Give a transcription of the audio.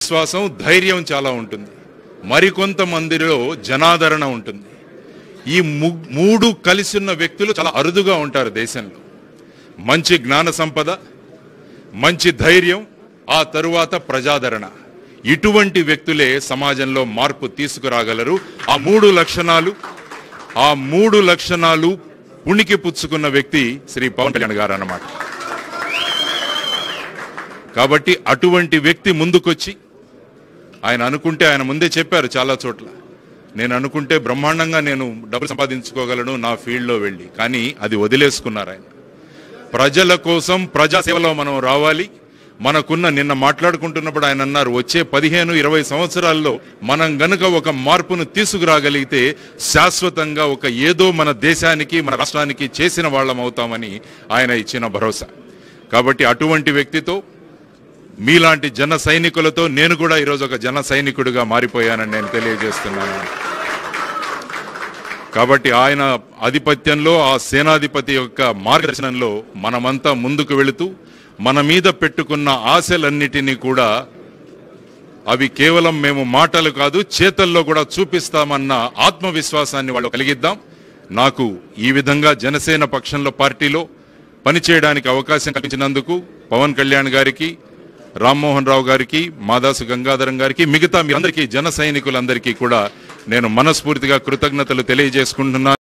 విశ్వాసం ధైర్యం చాలా ఉంటుంది మరికొంతమందిలో జనాదరణ ఉంటుంది ఈ ము- మూడు కలిసి ఉన్న వ్యక్తులు చాలా అరుదుగా ఉంటారు దేశంలో మంచి జ్ఞాన సంపద మంచి ధైర్యం ఆ తరువాత ప్రజాదరణ ఇటువంటి వ్యక్తులే సమాజంలో మార్పు తీసుకురాగలరు ఆ మూడు లక్షణాలు ఆ మూడు లక్షణాలు ఉనికి పుచ్చుకున్న వ్యక్తి శ్రీ పవన్ కళ్యాణ్ గారు అన్నమాట కాబట్టి అటువంటి వ్యక్తి ముందుకొచ్చి ఆయన అనుకుంటే ఆయన ముందే చెప్పారు చాలా చోట్ల నేను అనుకుంటే బ్రహ్మాండంగా నేను డబ్బులు సంపాదించుకోగలను నా ఫీల్డ్లో వెళ్ళి కానీ అది వదిలేసుకున్నారు ఆయన ప్రజల కోసం ప్రజాసేవలో మనం రావాలి మనకున్న నిన్న మాట్లాడుకుంటున్నప్పుడు ఆయన అన్నారు వచ్చే పదిహేను ఇరవై సంవత్సరాల్లో మనం గనుక ఒక మార్పును తీసుకురాగలిగితే శాశ్వతంగా ఒక ఏదో మన దేశానికి మన రాష్ట్రానికి చేసిన వాళ్ళం అవుతామని ఆయన ఇచ్చిన భరోసా కాబట్టి అటువంటి వ్యక్తితో మీలాంటి జన సైనికులతో నేను కూడా ఈరోజు ఒక జన సైనికుడిగా మారిపోయానని నేను తెలియజేస్తున్నాను కాబట్టి ఆయన ఆధిపత్యంలో ఆ సేనాధిపతి యొక్క మార్గదర్శనంలో మనమంతా ముందుకు వెళుతూ మన మీద పెట్టుకున్న ఆశలన్నిటినీ కూడా అవి కేవలం మేము మాటలు కాదు చేతల్లో కూడా చూపిస్తామన్న ఆత్మవిశ్వాసాన్ని వాళ్ళు కలిగిద్దాం నాకు ఈ విధంగా జనసేన పక్షంలో పార్టీలో పనిచేయడానికి అవకాశం కల్పించినందుకు పవన్ కళ్యాణ్ గారికి రామ్మోహన్ రావు గారికి మాదాసు గంగాధరం గారికి మిగతా మీ అందరికీ జన సైనికులందరికీ కూడా నేను మనస్ఫూర్తిగా కృతజ్ఞతలు తెలియజేసుకుంటున్నాను